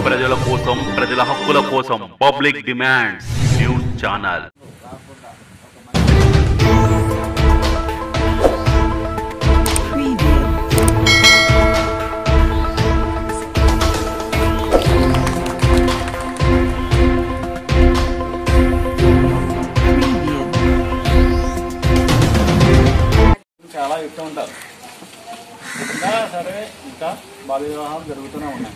ప్రజల కోసం ప్రజల హక్కుల కోసం public demands news channel Preview. Preview. చాలా ఇస్తూ ఉంటారు ఇంకా సరే ఇంకా బాల్య వివాహాలు జరుగుతూనే ఉన్నాయి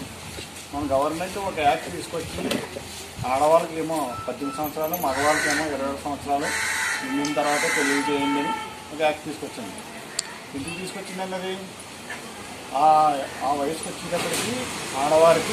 మన గవర్నమెంట్ ఒక యాక్ట్ తీసుకొచ్చి ఆడవాళ్ళకి ఏమో పద్దెనిమిది సంవత్సరాలు మగవాళ్ళకి ఏమో ఇరవై ఏడు సంవత్సరాలు నిండిన తర్వాత పెళ్లి చేయండి అని ఒక యాక్ట్ తీసుకొచ్చింది ఎందుకు తీసుకొచ్చింది అన్నది ఆ ఆ వయసుకు వచ్చేటప్పటికి ఆడవారికి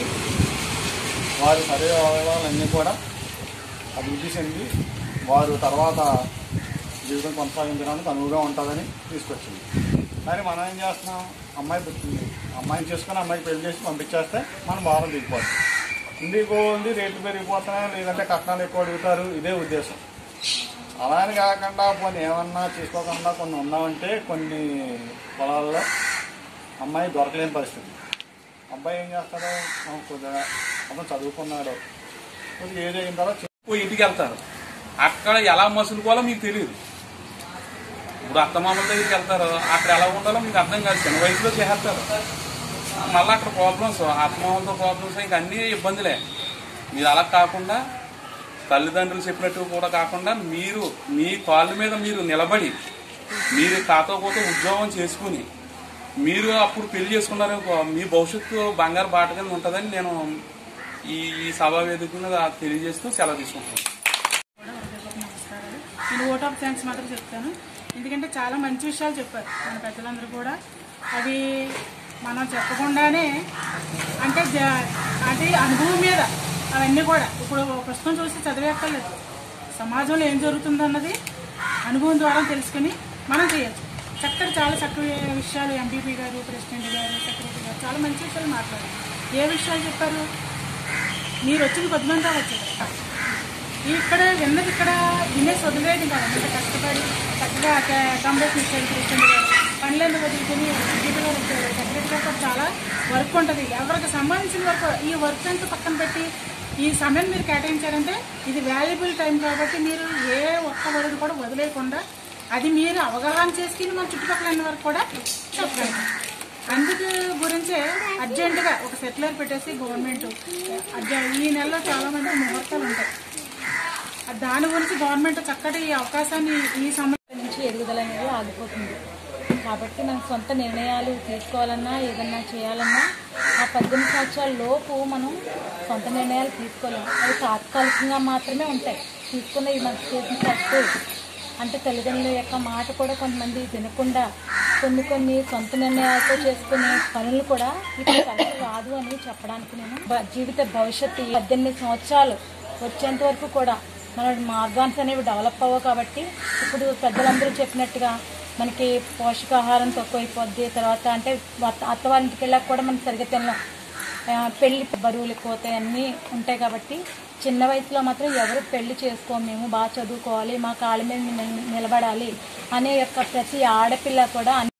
వారి శరీర అవయవాలన్నీ కూడా అభివృద్ధి చెంది వారు తర్వాత జీవితం కొనసాగించడానికి అనువుగా ఉంటుందని తీసుకొచ్చింది కానీ మనం ఏం చేస్తున్నాం అమ్మాయి పుట్టింది అమ్మాయిని చేసుకొని అమ్మాయికి పెళ్లి చేసి పంపించేస్తే మనం భారం దిగిపోతాం ఇంటికి పోయింది రేట్లు పెరిగిపోతున్నాయి లేదంటే కట్నాలు ఎక్కువ అడుగుతారు ఇదే ఉద్దేశం అలా అని కాకుండా కొన్ని ఏమన్నా చేసుకోకుండా కొన్ని ఉన్నామంటే కొన్ని పొలాల్లో అమ్మాయి దొరకలేని పరిస్థితి అబ్బాయి ఏం చేస్తాడో ఆ, కొద్దిగా అతను చదువుకున్నాడు కొద్దిగా ఏజ్ అయిన తర్వాత పోయి ఇంటికి వెళ్తారు అక్కడ ఎలా మసులుకోవాలో మీకు తెలియదు ఇప్పుడు అత్తమామల దగ్గరికి వెళ్తారు అక్కడ ఎలా ఉండాలో మీకు అర్థం కాదు చిన్న వయసులో చేస్తారు మళ్ళీ అక్కడ ప్రాబ్లమ్స్ అత్తమామలతో ప్రాబ్లమ్స్ ఇంకా అన్ని ఇబ్బందులే మీరు అలా కాకుండా తల్లిదండ్రులు చెప్పినట్టు కూడా కాకుండా మీరు మీ కాళ్ళ మీద మీరు నిలబడి మీరు తాతో పోతే ఉద్యోగం చేసుకుని మీరు అప్పుడు పెళ్లి చేసుకున్నారనుకో మీ భవిష్యత్తు బంగారు బాట కింద ఉంటుందని నేను ఈ ఈ సభా వేదిక మీద తెలియజేస్తూ సెలవు తీసుకుంటాను కూడా హృదయపూర్వక నమస్కారాలు నేను ఓట్ ఆఫ్ థ్యాంక్స్ మాత్రం చెప్తాను ఎందుకంటే చాలా మంచి విషయాలు చెప్పారు మన పెద్దలందరూ కూడా అవి మనం చెప్పకుండానే అంటే జ- అది అనుభవం మీద అవన్నీ కూడా ఇప్పుడు ప్రస్తుతం చూసి చదివేక్కర్లేదు సమాజంలో ఏం జరుగుతుందన్నది అనుభవం ద్వారా తెలుసుకుని మనం చేయొచ్చు చక్కటి చాలా చక్కటి విషయాలు ఎంపీపీ గారు ప్రెసిడెంట్ గారు సెక్రటరీ గారు చాలా మంచి విషయాలు మాట్లాడారు ఏ విషయాలు చెప్పారు మీరు వచ్చింది కొద్దిమంది వచ్చారు ఇక్కడ విన్నది ఇక్కడ వినేసి వదిలేదు కదా ఇంత కష్టపడి చక్కగా అకామిడేషన్ ఇచ్చారు ప్రెసిడెంట్ గారు పనులను వదులుకొని ఎంపీపీ గారు వచ్చారు సెక్రటరీ గారు కూడా చాలా వర్క్ ఉంటుంది ఎవరికి సంబంధించిన వర్క్ ఈ వర్క్ అంతా పక్కన పెట్టి ఈ సమయం మీరు కేటాయించారంటే ఇది వాల్యుబుల్ టైం కాబట్టి మీరు ఏ ఒక్క వరదు కూడా వదిలేయకుండా అది మీరు అవగాహన చేసుకుని మన చుట్టుపక్కల ఉన్న వరకు కూడా చెప్పండి అందుకు గురించే అర్జెంటుగా ఒక సెటిలర్ పెట్టేసి గవర్నమెంట్ అర్జె- ఈ నెలలో చాలా మంది ముహూర్తాలు ఉంటాయి దాని గురించి గవర్నమెంట్ చక్కటి ఈ అవకాశాన్ని ఈ సమయం నుంచి ఎదుగుదల అనేది ఆగిపోతుంది కాబట్టి మనం సొంత నిర్ణయాలు తీసుకోవాలన్నా ఏదన్నా చేయాలన్నా ఆ పద్దెనిమిది సంవత్సరాల లోపు మనం సొంత నిర్ణయాలు తీసుకోలేము అవి తాత్కాలికంగా మాత్రమే ఉంటాయి తీసుకున్నవి మనకు చేసిన తప్పు అంటే తల్లిదండ్రుల యొక్క మాట కూడా కొంతమంది వినకుండా కొన్ని కొన్ని సొంత నిర్ణయాలతో చేసుకునే పనులు కూడా ఇప్పుడు కరెక్ట్ కాదు అని చెప్పడానికి నేను బ- జీవిత భవిష్యత్తు ఈ పద్దెనిమిది సంవత్సరాలు వచ్చేంత వరకు కూడా మన మార్గాన్స్ అనేవి డెవలప్ అవ్వవు కాబట్టి ఇప్పుడు పెద్దలందరూ చెప్పినట్టుగా మనకి పోషకాహారం తక్కువైపోద్ది తర్వాత అంటే అత్త- అత్తవారింటికి వెళ్ళాక కూడా మనం సరిగ్గా తినలేం ఆ, పెళ్లి బరువులు ఎక్కువతాయి అన్నీ ఉంటాయి కాబట్టి చిన్న వయసులో మాత్రం ఎవరు పెళ్లి చేసుకోము మేము బాగా చదువుకోవాలి మా కాళ్ళ మీద మేము నిలబడాలి అనే యొక్క ప్రతి ఆడపిల్ల కూడా